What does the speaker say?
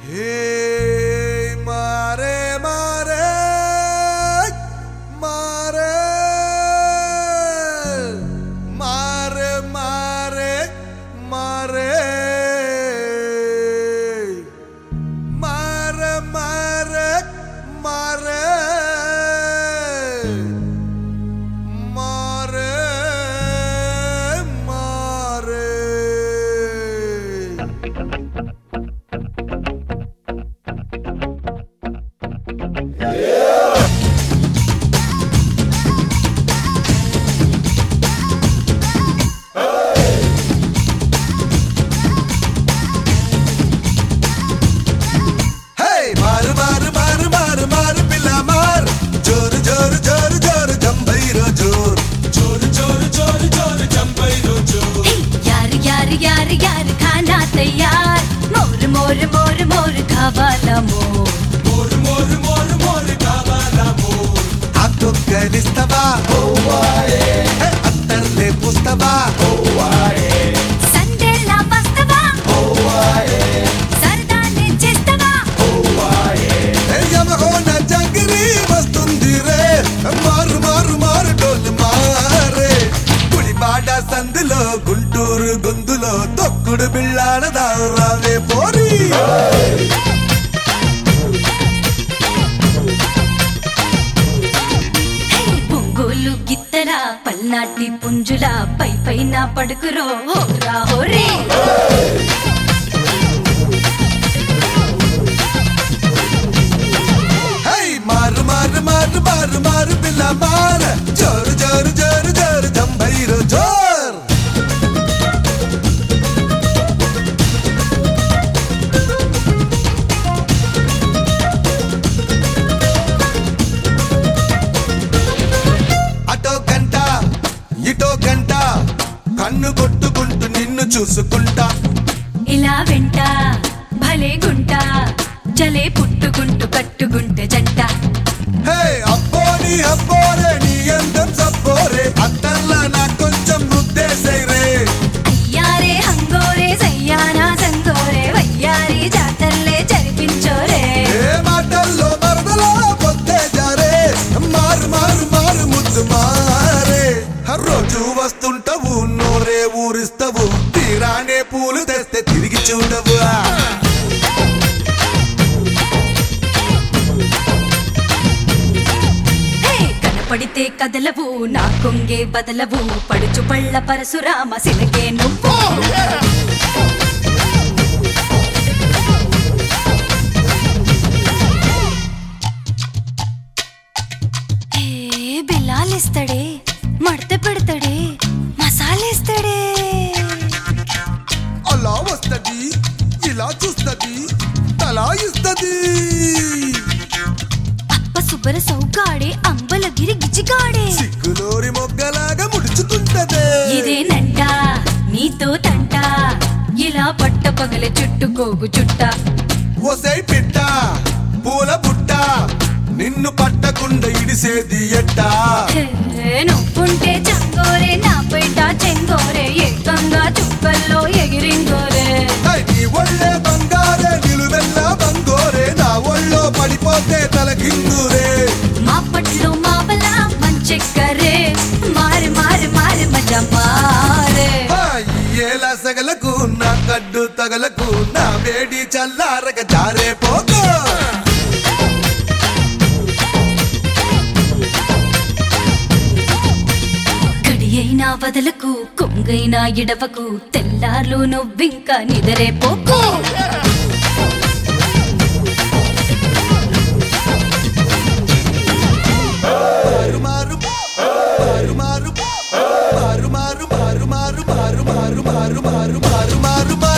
Hey, mare, mare, mare, mare, mare, mare, mare, mare, mare, mare, mare. Hey, మారు మారు మారు మారు మారు పిల్ల మార్ జోరు జోరు జోరు జోరు జంబైరో జోర్ జోరు జోరు జోరు జోరు జంబైరో జోర్ यार यार यार यार खाना तैयार मोर मोर मोर मोर खावाला मोर మోరు మోరు మోరు మోరు కావాలా మోర్ అత్తొక్కరిస్తవా అత్తర్లే పుస్తవా సందేలా వస్తవా సరదానే చేస్తవా యమహోన జంగిరి వస్తుంది రే మారు మారు మారు డోలు మారే గుడిబాడ సందులో గుంటూరు గొంతులో తొక్కుడు బిళ్ళాడదా రావే పోరి హే, పొంగోలు గిత్తల పల్నాటి పుంజుల పై పైన పడుకురో హోరా హోరే హై మారు మారు మారు మారు మారు పిల్ల మార జోరు జోరు జోరు జోరు జంబైరు జోర్ అటో గంట ఇటో గంట కన్ను కొట్టుకుంటూ నిన్ను చూసుకుంటా ఇలా వెంట భలే గుంట చలే పుట్టుకుంటూ కట్టుకుంటే జంట హే అబ్బోని అబ్బోరే నీ అందం సబ్బోరే అత్తల్లా నా కొంచెం ముద్దేసైరే అయ్యారే హంగోరే సయ్యానా సంగోరే వయ్యారి జాతరలే జరిపించోరే ఏ మాటల్లో మరదలో పొద్దే జారే మారు మారు మారు ముద్దు మారే రోజు వస్తుంటావు నోరే ఊరిస్తావు తీరానే పూలు తెస్తే తిరిగి చూడవు హే, కనపడితే కదలవు నా కొంగే బదలవు పడుచు పళ్ళ పరశురామ సిలకే నువ్వు హే, బిల్లాలిస్తాడే మడత పెడతాడే మసాలేస్తాడే అలా వస్తది ఇలా చూస్తది తలా ఇస్తది అప్ప సుబ్బర సౌకాడే అంబలగిరి గిజిగాడే సిగ్గులోరి మొగ్గలాగా ముడుచుకుంటదే ఇదేనంట నీతో తంట ఇలా పట్ట పగల చుట్టుకోగు చుట్ట ఒసై పిట్ట పూల బుట్ట నిన్ను పట్టకుండా ఇడిసేది ఎట్టా హే, నువ్వుంటే చంగోరే నా పేట చెంగోరే ఏకంగా చుక్కల్లో ఎగిరింగోరే హై, నీ ఒళ్ళే బంగారే నిలువెల్ల బంగోరే నా ఒళ్ళో పడిపోతే తలకిందురే మా పట్లు మావల మంచెక్కరే మారి మారి మారి మజ మారే ఏల సగలకు నా కడ్డు తగలకు నా వేడి చల్లారగ జారే పోకు గడి అయినా వదలకు కొంగైనా ఇడవకు తెల్లార్లు నువ్వింకా నిదరే పోకు మారు మారు మారు మారు మారు మారు మారు మారు మారు మారు మారు మారు మారు మారు మారు